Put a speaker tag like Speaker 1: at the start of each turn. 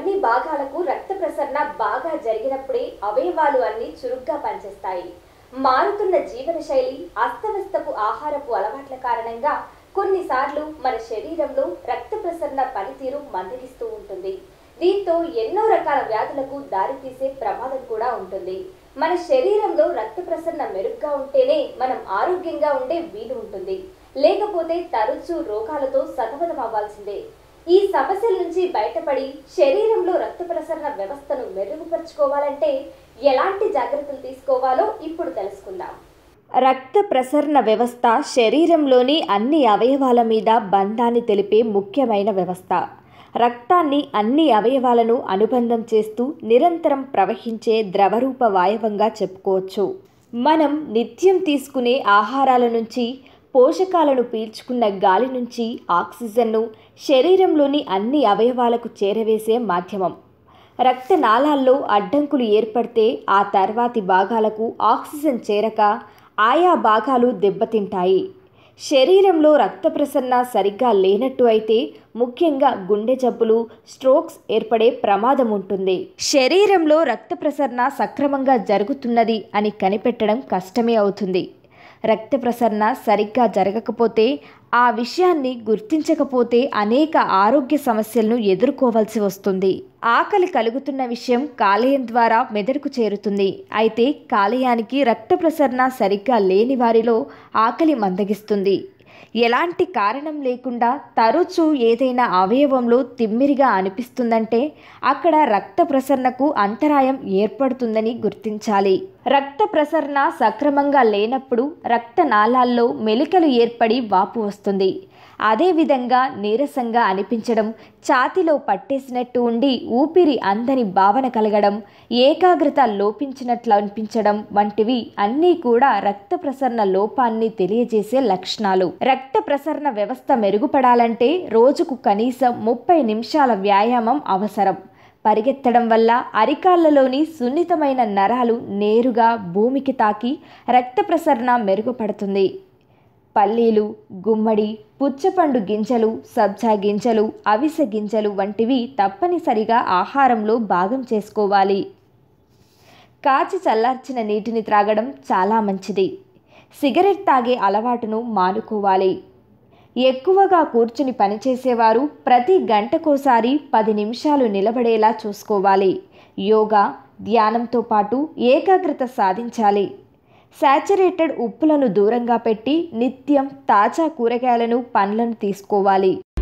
Speaker 1: అన్ని భాగాలకు రక్త ప్రసరణ బాగా జరిగినప్పుడే అవయవాలు అన్ని చురుగ్గా పనిచేస్తాయి మారుతున్న జీవనశైలి అస్తవ్యస్తపు ఆహారపు అలవాట్ల కారణంగా కొన్నిసార్లు మన శరీరంలో రక్త ప్రసరణ పనితీరు మందగిస్తూ ఉంటుంది దీంతో ఎన్నో రకాల వ్యాధులకు దారితీసే ప్రమాదం కూడా ఉంటుంది మన శరీరంలో రక్త ప్రసరణ మెరుగ్గా ఉంటేనే మనం ఆరోగ్యంగా ఉండే వీలు ఉంటుంది లేకపోతే తరచూ రోగాలతో సతమతం అవ్వాల్సిందే ఈ సమస్యల నుంచి బయటపడి శరీరంలో రక్త ప్రసరణ వ్యవస్థను మెరుగుపరుచుకోవాలంటే ఎలాంటి జాగ్రత్తలు తీసుకోవాలో ఇప్పుడు తెలుసుకుందాం రక్త ప్రసరణ వ్యవస్థ శరీరంలోని అన్ని అవయవాల మీద బంధాన్ని తెలిపే ముఖ్యమైన వ్యవస్థ రక్తాన్ని అన్ని అవయవాలను అనుబంధం చేస్తూ నిరంతరం ప్రవహించే ద్రవరూప వాయవంగా చెప్పుకోవచ్చు మనం నిత్యం తీసుకునే ఆహారాల నుంచి పోషకాలను పీల్చుకున్న గాలి నుంచి ఆక్సిజన్ను శరీరంలోని అన్ని అవయవాలకు చేరవేసే మాధ్యమం రక్తనాళాల్లో అడ్డంకులు ఏర్పడితే ఆ తర్వాతి భాగాలకు ఆక్సిజన్ చేరక ఆయా భాగాలు దెబ్బతింటాయి శరీరంలో రక్త ప్రసరణ సరిగ్గా లేనట్టు అయితే ముఖ్యంగా గుండె జబ్బులు స్ట్రోక్స్ ఏర్పడే ప్రమాదం ఉంటుంది శరీరంలో రక్త ప్రసరణ సక్రమంగా జరుగుతున్నది అని కనిపెట్టడం కష్టమే అవుతుంది రక్త ప్రసరణ సరిగ్గా జరగకపోతే ఆ విషయాన్ని గుర్తించకపోతే అనేక ఆరోగ్య సమస్యలను ఎదుర్కోవాల్సి వస్తుంది ఆకలి కలుగుతున్న విషయం కాలేయం ద్వారా మెదడుకు చేరుతుంది అయితే కాలేయానికి రక్త ప్రసరణ సరిగ్గా లేని వారిలో ఆకలి మందగిస్తుంది ఎలాంటి కారణం లేకుండా తరచూ ఏదైనా అవయవంలో తిమ్మిరిగా అనిపిస్తుందంటే అక్కడ రక్త ప్రసరణకు అంతరాయం ఏర్పడుతుందని గుర్తించాలి రక్త ప్రసరణ సక్రమంగా లేనప్పుడు రక్తనాళాల్లో మెలికలు ఏర్పడి వాపు వస్తుంది అదేవిధంగా నీరసంగా అనిపించడం ఛాతిలో పట్టేసినట్టు ఉండి ఊపిరి అందని భావన కలగడం ఏకాగ్రత లోపించినట్లు అనిపించడం వంటివి అన్నీ కూడా రక్త ప్రసరణ లోపాన్ని తెలియజేసే లక్షణాలు రక్త ప్రసరణ వ్యవస్థ మెరుగుపడాలంటే రోజుకు కనీసం ముప్పై నిమిషాల వ్యాయామం అవసరం పరిగెత్తడం వల్ల అరికాళ్లలోని సున్నితమైన నరాలు నేరుగా భూమికి తాకి రక్త ప్రసరణ మెరుగుపడుతుంది పల్లీలు గుమ్మడి పుచ్చపండు గింజలు సబ్జా గింజలు అవిసె గింజలు వంటివి తప్పనిసరిగా ఆహారంలో భాగం చేసుకోవాలి కాచి చల్లార్చిన నీటిని త్రాగడం చాలా మంచిది సిగరెట్ తాగే అలవాటును మానుకోవాలి ఎక్కువగా కూర్చుని పనిచేసేవారు ప్రతి గంటకోసారి పది నిమిషాలు నిలబడేలా చూసుకోవాలి యోగా ధ్యానంతో పాటు ఏకాగ్రత సాధించాలి శాచురేటెడ్ ఉప్పులను దూరంగా పెట్టి నిత్యం తాజా కూరగాయలను పండ్లను తీసుకోవాలి